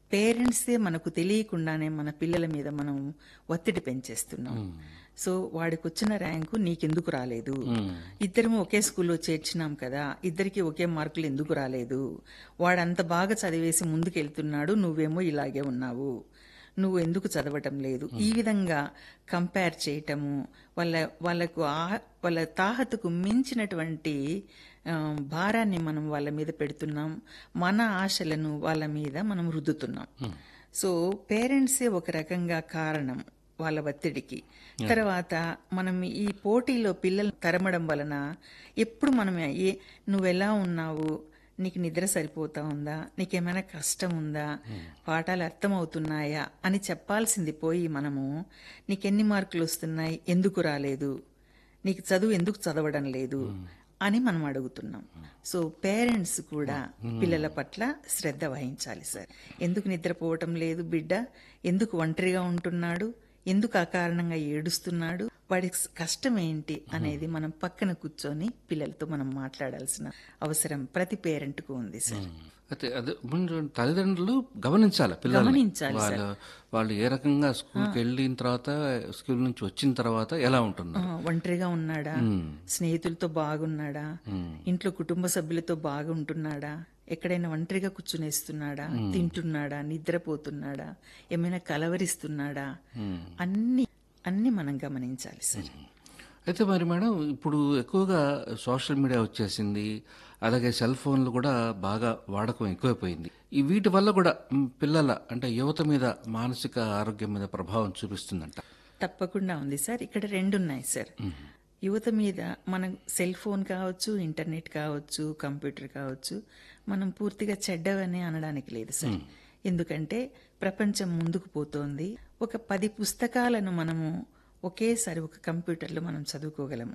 పేరెంట్సే మనకు తెలియకుండానే మన పిల్లల మీద మనం ఒత్తిడి పెంచేస్తున్నాం సో వాడికి వచ్చిన ర్యాంకు నీకెందుకు రాలేదు ఇద్దరము ఒకే స్కూల్లో చేర్చినాం కదా ఇద్దరికి ఒకే మార్కులు ఎందుకు రాలేదు వాడంత బాగా చదివేసి ముందుకెళ్తున్నాడు నువ్వేమో ఇలాగే ఉన్నావు నువ్వు ఎందుకు చదవటం లేదు ఈ విధంగా కంపేర్ చేయటము వాళ్ళ వాళ్ళకు ఆ- వాళ్ళ తాహతకు మించినటువంటి ఆ, భారాన్ని మనం వాళ్ళ మీద పెడుతున్నాం మన ఆశలను వాళ్ళ మీద మనం రుద్దుతున్నాం సో పేరెంట్సే ఒక రకంగా కారణం వాళ్ళ ఒత్తిడికి తర్వాత మనం ఈ పోటీలో పిల్లలు తరమడం వలన ఎప్పుడు మనం ఏ నువ్వెలా ఉన్నావు నీకు నిద్ర సరిపోతా ఉందా నీకేమైనా కష్టం ఉందా పాఠాలు అర్థమవుతున్నాయా అని చెప్పాల్సింది పోయి మనము నీకెన్ని మార్కులు వస్తున్నాయి ఎందుకు రాలేదు నీకు చదువు ఎందుకు చదవడం లేదు అని మనం అడుగుతున్నాం సో పేరెంట్స్ కూడా పిల్లల పట్ల శ్రద్ధ వహించాలి సార్ ఎందుకు నిద్రపోవటం లేదు బిడ్డ ఎందుకు ఒంటరిగా ఉంటున్నాడు ఎందుకు అకారణంగా ఏడుస్తున్నాడు వాడి కష్టం ఏంటి అనేది మనం పక్కన కూర్చొని పిల్లలతో మనం మాట్లాడాల్సిన అవసరం ప్రతి పేరెంట్ కు ఉంది సార్ అయితే అదే ముందు తల్లిదండ్రులు గమనించాలి పిల్లలు గమనించాలి వాళ్ళు వాళ్ళు ఏ రకంగా స్కూల్కి వెళ్ళిన తర్వాత స్కూల్ నుంచి వచ్చిన తర్వాత ఎలా ఆ, ఉంటున్నారు ఒంటరిగా ఉన్నాడా స్నేహితులతో బాగున్నాడా ఇంట్లో కుటుంబ సభ్యులతో బాగుంటున్నాడా ఎక్కడైనా ఒంటరిగా కూర్చునేస్తున్నాడా తింటున్నాడా నిద్రపోతున్నాడా ఏమైనా కలవరిస్తున్నాడా అన్ని అన్ని మనం గమనించాలి సార్ అయితే మరి మేడం ఇప్పుడు ఎక్కువగా సోషల్ మీడియా వచ్చేసింది అలాగే సెల్ ఫోన్లు కూడా బాగా వాడకం ఎక్కువైపోయింది ఈ వీటి వల్ల కూడా మ్, పిల్లల అంటే యువత మీద మానసిక ఆరోగ్యం మీద ప్రభావం చూపిస్తుందంట తప్పకుండా ఉంది సార్ ఇక్కడ రెండు ఉన్నాయి సార్ యువత మీద మనం సెల్ ఫోన్ కావచ్చు ఇంటర్నెట్ కావచ్చు కంప్యూటర్ కావచ్చు మనం పూర్తిగా చెడ్డవని అనడానికి లేదు సార్ ఎందుకంటే ప్రపంచం ముందుకు పోతోంది ఒక పది పుస్తకాలను మనము ఒకేసారి ఒక కంప్యూటర్లో మనం చదువుకోగలము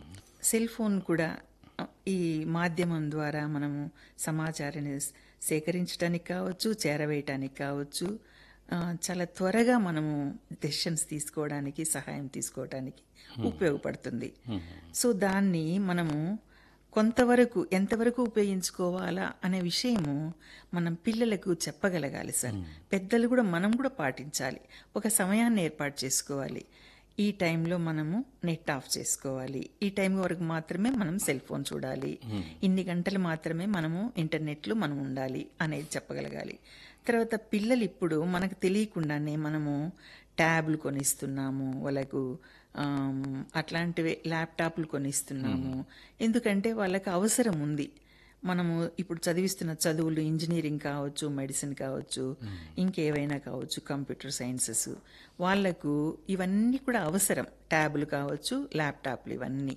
సెల్ ఫోన్ కూడా ఆ, ఈ మాధ్యమం ద్వారా మనము సమాచారాన్ని సేకరించడానికి కావచ్చు చేరవేయటానికి కావచ్చు ఆ, చాలా త్వరగా మనము డెసిషన్స్ తీసుకోవడానికి సహాయం తీసుకోవడానికి ఉపయోగపడుతుంది సో దాన్ని మనము కొంతవరకు ఎంతవరకు ఉపయోగించుకోవాలా అనే విషయము మనం పిల్లలకు చెప్పగలగాలి సార్ పెద్దలు కూడా మనం కూడా పాటించాలి ఒక సమయాన్ని ఏర్పాటు చేసుకోవాలి ఈ టైంలో మనము నెట్ ఆఫ్ చేసుకోవాలి ఈ టైం వరకు మాత్రమే మనం సెల్ ఫోన్ చూడాలి ఇన్ని గంటలు మాత్రమే మనము ఇంటర్నెట్లో మనం ఉండాలి అనేది చెప్పగలగాలి తర్వాత పిల్లలు ఇప్పుడు మనకు తెలియకుండానే మనము ట్యాబ్లు కొనిస్తున్నాము వాళ్ళకు ఆమ్, అట్లాంటివి ల్యాప్టాప్లు కొనిస్తున్నాము ఎందుకంటే వాళ్ళకి అవసరం ఉంది మనము ఇప్పుడు చదివిస్తున్న చదువులు ఇంజనీరింగ్ కావచ్చు మెడిసిన్ కావచ్చు ఇంకేవైనా కావచ్చు కంప్యూటర్ సైన్సెస్ వాళ్లకు ఇవన్నీ కూడా అవసరం ట్యాబ్లు కావచ్చు ల్యాప్టాప్లు ఇవన్నీ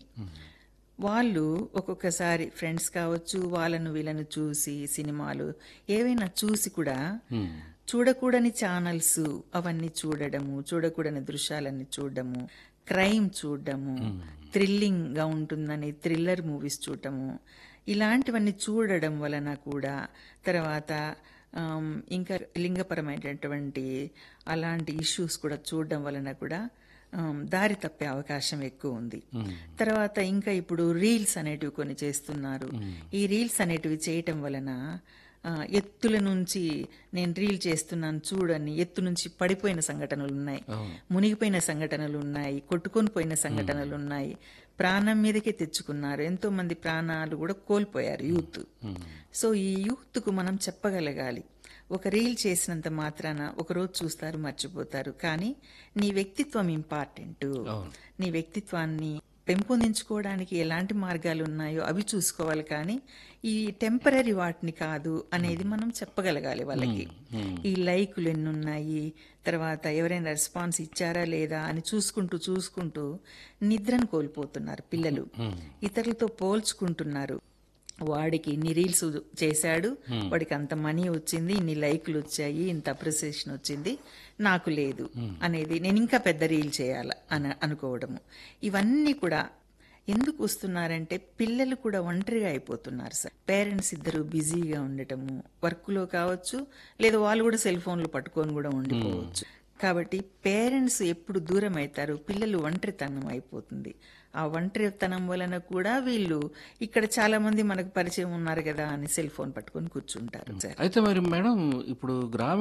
వాళ్ళు ఒక్కొక్కసారి ఫ్రెండ్స్ కావచ్చు వాళ్ళను వీళ్ళను చూసి సినిమాలు ఏవైనా చూసి కూడా చూడకూడని ఛానల్స్ అవన్నీ చూడడము చూడకూడని దృశ్యాలన్నీ చూడడము క్రైమ్ చూడడము థ్రిల్లింగ్ గా ఉంటుందని థ్రిల్లర్ మూవీస్ చూడటము ఇలాంటివన్నీ చూడడం వలన కూడా తర్వాత ఆమ్, ఇంకా లింగపరమైనటువంటి అలాంటి ఇష్యూస్ కూడా చూడడం వలన కూడా ఆమ్, దారి తప్పే అవకాశం ఎక్కువ ఉంది తర్వాత ఇంకా ఇప్పుడు రీల్స్ అనేటివి కొన్ని చేస్తున్నారు ఈ రీల్స్ అనేటివి చేయటం వలన ఆ, ఎత్తుల నుంచి నేను రీల్ చేస్తున్నాను చూడని ఎత్తు నుంచి పడిపోయిన సంఘటనలు ఉన్నాయి మునిగిపోయిన సంఘటనలు ఉన్నాయి కొట్టుకొని పోయిన సంఘటనలు ఉన్నాయి ప్రాణం మీదకే తెచ్చుకున్నారు ఎంతో మంది ప్రాణాలు కూడా కోల్పోయారు యూత్ సో ఈ యూత్ కు మనం చెప్పగలగాలి ఒక రీల్ చేసినంత మాత్రాన ఒక రోజు చూస్తారు మర్చిపోతారు కానీ నీ వ్యక్తిత్వం ఇంపార్టెంట్ నీ వ్యక్తిత్వాన్ని పెంపొందించుకోవడానికి ఎలాంటి మార్గాలు ఉన్నాయో అవి చూసుకోవాలి కానీ ఈ టెంపరీ వాటిని కాదు అనేది మనం చెప్పగలగాలి వాళ్ళకి ఈ లైకులు ఎన్ని ఉన్నాయి తర్వాత ఎవరైనా రెస్పాన్స్ ఇచ్చారా లేదా అని చూసుకుంటూ చూసుకుంటూ నిద్రను కోల్పోతున్నారు పిల్లలు ఇతరులతో పోల్చుకుంటున్నారు వాడికి ఇన్ని రీల్స్ చేశాడు వాడికి అంత మనీ వచ్చింది ఇన్ని లైకులు వచ్చాయి ఇంత అప్రిసియేషన్ వచ్చింది నాకు లేదు అనేది నేను ఇంకా పెద్ద రీల్ చేయాల అని అనుకోవడము ఇవన్నీ కూడా ఎందుకు వస్తున్నారంటే పిల్లలు కూడా ఒంటరిగా అయిపోతున్నారు సార్ పేరెంట్స్ ఇద్దరు బిజీగా ఉండటము వర్క్లో కావచ్చు లేదా వాళ్ళు కూడా సెల్ ఫోన్లు పట్టుకొని కూడా ఉండిపోవచ్చు కాబట్టి పేరెంట్స్ ఎప్పుడు దూరం అవుతారు పిల్లలు ఒంటరితనం అయిపోతుంది ఆ ఒంటరితనం వలన కూడా వీళ్ళు ఇక్కడ చాలా మంది మనకు పరిచయం ఉన్నారు కదా అని సెల్ ఫోన్ పట్టుకొని కూర్చుంటారు సార్ అయితే మరి మేడం ఇప్పుడు గ్రామ